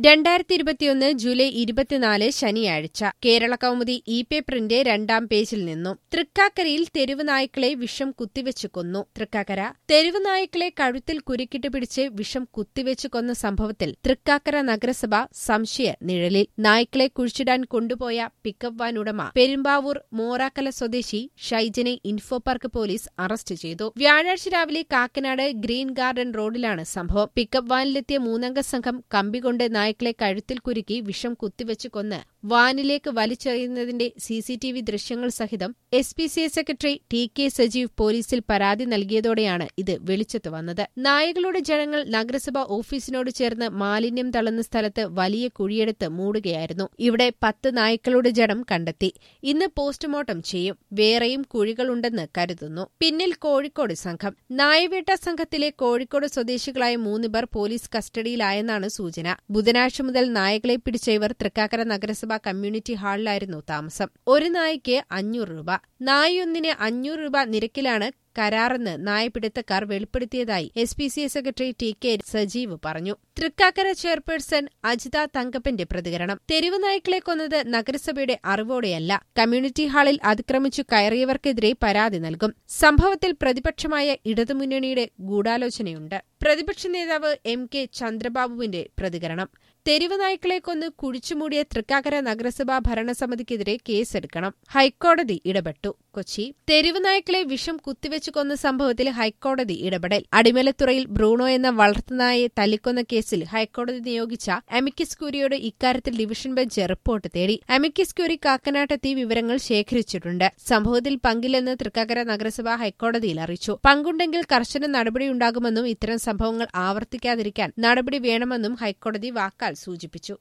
രണ്ടായിരത്തി ഇരുപത്തിയൊന്ന് ജൂലൈ ഇരുപത്തിനാല് ശനിയാഴ്ച കേരള കൗമുദി ഇ പേപ്പറിന്റെ രണ്ടാം പേജിൽ നിന്നും തൃക്കാക്കരയിൽ തെരുവ് നായ്ക്കളെ വിഷം കുത്തിവെച്ച് കൊന്നു തൃക്കാക്കര തെരുവ് നായ്ക്കളെ കഴുത്തിൽ കുരുക്കിട്ട് പിടിച്ച് വിഷം കുത്തിവെച്ച് കൊന്ന സംഭവത്തിൽ തൃക്കാക്കര നഗരസഭ സംശയ നിഴലിൽ നായ്ക്കളെ കുഴിച്ചിടാൻ കൊണ്ടുപോയ പിക്കപ്പ് വാൻ ഉടമ പെരുമ്പാവൂർ മോറാക്കല സ്വദേശി ഷൈജനെ ഇൻഫോ പാർക്ക് പോലീസ് അറസ്റ്റ് ചെയ്തു വ്യാഴാഴ്ച രാവിലെ കാക്കനാട് ഗ്രീൻ ഗാർഡൻ റോഡിലാണ് സംഭവം പിക്കപ്പ് വാനിലെത്തിയ മൂന്നംഗ സംഘം കമ്പികൊണ്ട് നായ്ക്കളെ കഴുത്തിൽ കുരുക്കി വിഷം കുത്തിവെച്ച് കൊന്ന് വാനിലേക്ക് വലിച്ചെറിയുന്നതിന്റെ സിസിടിവി ദൃശ്യങ്ങൾ സഹിതം S P C secretary T K Sajeev പോലീസിൽ പരാതി നൽകിയതോടെയാണ് ഇത് വെളിച്ചത്ത് വന്നത് നായകളുടെ ജനങ്ങൾ നഗരസഭ ഓഫീസിനോട് ചേർന്ന് മാലിന്യം തള്ളുന്ന സ്ഥലത്ത് വലിയ കുഴിയെടുത്ത് മൂടുകയായിരുന്നു ഇവിടെ പത്ത് നായ്ക്കളുടെ ജഡം കണ്ടെത്തി ഇന്ന് പോസ്റ്റ്മോർട്ടം ചെയ്യും വേറെയും കുഴികളുണ്ടെന്ന് കരുതുന്നു പിന്നിൽ കോഴിക്കോട് സംഘം നായവേട്ട സംഘത്തിലെ കോഴിക്കോട് സ്വദേശികളായ മൂന്നുപേർ പോലീസ് കസ്റ്റഡിയിലായെന്നാണ് സൂചന ബുധനാഴ്ച മുതൽ നായകളെ പിടിച്ച ഇവർ തൃക്കാക്കര നഗരസഭ കമ്മ്യൂണിറ്റി ഹാളിലായിരുന്നു താമസം ഒരു നായ്ക്ക് അഞ്ഞൂറ് രൂപ നായൊന്നിന് അഞ്ഞൂറ് രൂപ നിരക്കിലാണ് കരാറെന്ന് നായപിടുത്തക്കാർ വെളിപ്പെടുത്തിയതായി S P C secretary T K Sajeev പറഞ്ഞു തൃക്കാക്കര ചെയർപേഴ്സൺ അജിത തങ്കപ്പന്റെ പ്രതികരണം തെരുവ് നായ്ക്കളെ കൊന്നത് നഗരസഭയുടെ അറിവോടെയല്ല കമ്മ്യൂണിറ്റി ഹാളിൽ അതിക്രമിച്ചു കയറിയവർക്കെതിരെ പരാതി നൽകും സംഭവത്തിൽ പ്രതിപക്ഷമായ ഇടതുമുന്നണിയുടെ ഗൂഢാലോചനയുണ്ട് പ്രതിപക്ഷ നേതാവ് എം കെ ചന്ദ്രബാബുവിന്റെ പ്രതികരണം തെരുവ് നായ്ക്കളെ കൊന്ന് കുഴിച്ചുമൂടിയ തൃക്കാക്കര നഗരസഭാ ഭരണസമിതിക്കെതിരെ കേസെടുക്കണം ഹൈക്കോടതി ഇടപെട്ടു കൊച്ചി തെരുവ് നായ്ക്കളെ വിഷം കുത്തിവെച്ചു കൊന്ന സംഭവത്തിൽ ഹൈക്കോടതി ഇടപെടൽ അടിമലത്തുറയിൽ ബ്രൂണോ എന്ന വളർത്തുനായെ തല്ലിക്കൊന്ന കേസിൽ ഹൈക്കോടതി നിയോഗിച്ച അമിക്കസ് ക്യൂരിയോട് ഇക്കാര്യത്തിൽ ഡിവിഷൻ ബെഞ്ച് റിപ്പോർട്ട് തേടി അമിക്കസ് ക്യൂരി കാക്കനാട്ടെത്തി വിവരങ്ങൾ ശേഖരിച്ചിട്ടുണ്ട് സംഭവത്തിൽ പങ്കില്ലെന്ന് തൃക്കാക്കര നഗരസഭ ഹൈക്കോടതിയിൽ അറിയിച്ചു പങ്കുണ്ടെങ്കിൽ കർശന നടപടിയുണ്ടാകുമെന്നും ഇത്തരം സംഭവങ്ങൾ ആവർത്തിക്കാതിരിക്കാൻ നടപടി വേണമെന്നും ഹൈക്കോടതി വാക്കാൽ സൂചിപ്പിച്ചു